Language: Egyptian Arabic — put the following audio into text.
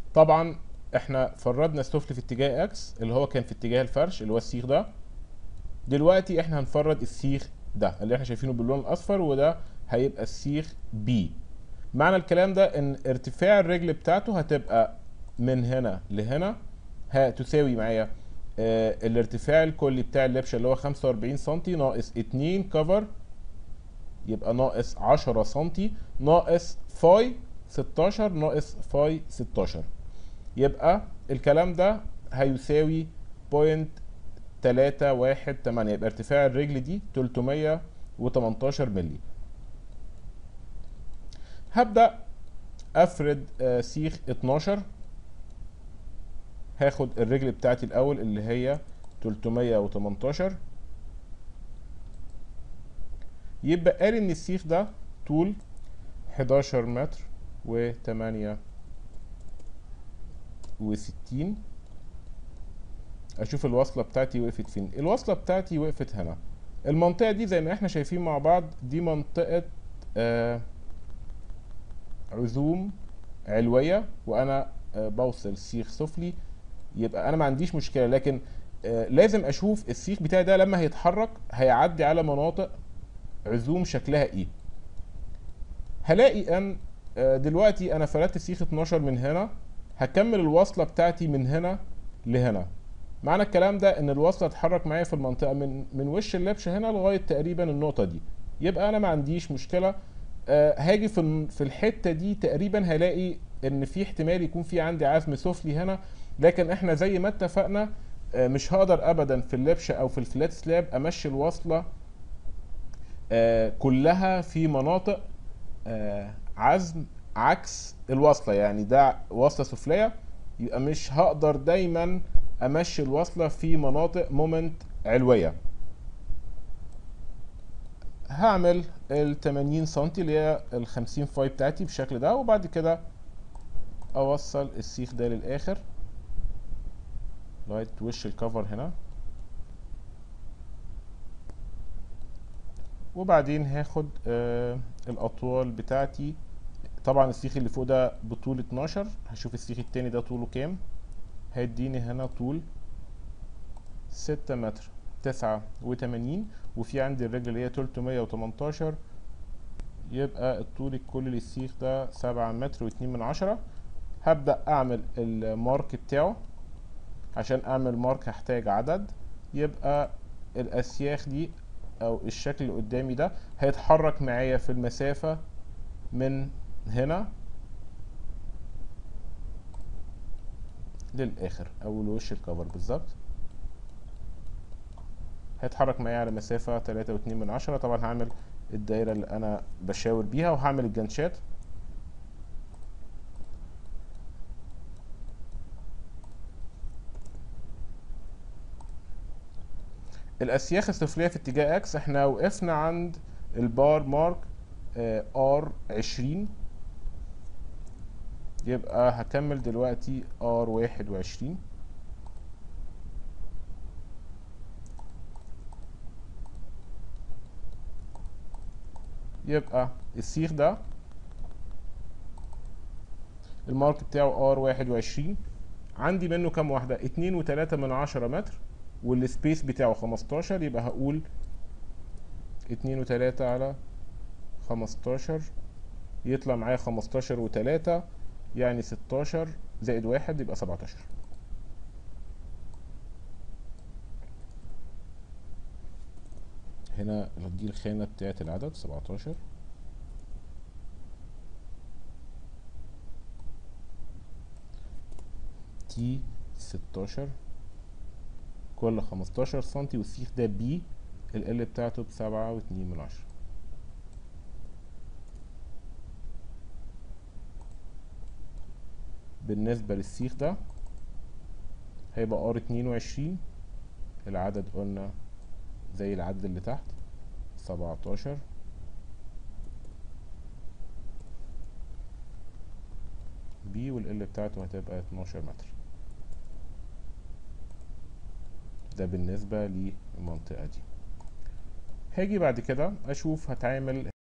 طبعا احنا فردنا السفلي في اتجاه اكس اللي هو كان في اتجاه الفرش اللي هو السيخ ده دلوقتي احنا هنفرد السيخ ده اللي احنا شايفينه باللون الاصفر وده هيبقى السيخ بي معنى الكلام ده ان ارتفاع الرجل بتاعته هتبقى من هنا لهنا هتساوي معايا آه الارتفاع الكلي بتاع اللبشه اللي هو 45 سم ناقص 2 كفر يبقى ناقص 10 سم ناقص فاي 16 ناقص فاي 16 يبقى الكلام ده هيساوي بوينت تلاتة واحد تمانية يبقى ارتفاع الرجل دي 318 مللي هبدأ افرد آه سيخ 12 هاخد الرجل بتاعتي الاول اللي هي 318 يبقى قال ان السيخ ده طول 11 متر و 8 وستين اشوف الوصلة بتاعتي وقفت فين الوصلة بتاعتي وقفت هنا المنطقة دي زي ما احنا شايفين مع بعض دي منطقة آه عزوم علوية وانا آه بوصل سيخ سفلي يبقى انا ما عنديش مشكلة لكن آه لازم اشوف السيخ بتاعي ده لما هيتحرك هيعدي على مناطق عزوم شكلها ايه هلاقي ان آه دلوقتي انا فردت سيخ 12 من هنا هكمل الوصلة بتاعتي من هنا لهنا معنى الكلام ده ان الوصلة تتحرك معايا في المنطقة من من وش اللبشة هنا لغاية تقريبا النقطة دي يبقى انا ما عنديش مشكلة أه هاجي في في الحتة دي تقريبا هلاقي ان في احتمال يكون في عندي عزم سفلي هنا لكن احنا زي ما اتفقنا أه مش هقدر ابدا في اللبشة او في الفلات سلاب امشي الوصلة أه كلها في مناطق أه عزم عكس الوصلة يعني ده وصلة سفلية يبقى مش هقدر دايما امشي الوصلة في مناطق مومنت علوية هعمل ال 80 سم اللي هي ال 50 فاي بتاعتي بالشكل ده وبعد كده اوصل السيخ ده للاخر لغاية وش الكفر هنا وبعدين هاخد آه الاطوال بتاعتي طبعا السيخ اللي فوق ده بطول 12 هشوف السيخ التاني ده طوله كام هيديني هنا طول 6 متر 89 وفي عندي الرجل اللي هي 318 يبقى الطول الكلي للسيخ ده 7 متر و2 من عشرة هبدأ اعمل المارك بتاعه عشان اعمل مارك هحتاج عدد يبقى الاسياخ دي او الشكل اللي قدامي ده هيتحرك معايا في المسافة من هنا للاخر او لوش الكفر بالظبط هيتحرك معايا على مسافة تلاتة واتنين من عشرة طبعا هعمل الدايرة اللي انا بشاور بيها وهعمل الجنشات الاسياخ السفلية في اتجاه اكس احنا وقفنا عند البار مارك ار عشرين يبقى هكمل دلوقتي ار واحد وعشرين يبقى السيخ ده المارك بتاعه ار واحد وعشرين عندي منه كام واحدة اتنين وتلاتة من عشرة متر والسبيس بتاعه خمستاشر يبقى هقول اتنين وتلاتة على خمستاشر يطلع معايا خمستاشر وتلاتة يعني ستاشر زائد واحد يبقى سبعتاشر هنا دي الخانة بتاعت العدد سبعتاشر تي ستاشر كل خمستاشر سنتي والسيخ ده بي ال بتاعته بسبعة واتنين من عشرة بالنسبة للسيخ ده هيبقى ار اتنين وعشرين العدد قلنا زي العدد اللي تحت سبعتاشر بي والال بتاعته هتبقى اتناشر متر ده بالنسبة للمنطقة دي هاجي بعد كده اشوف هتعامل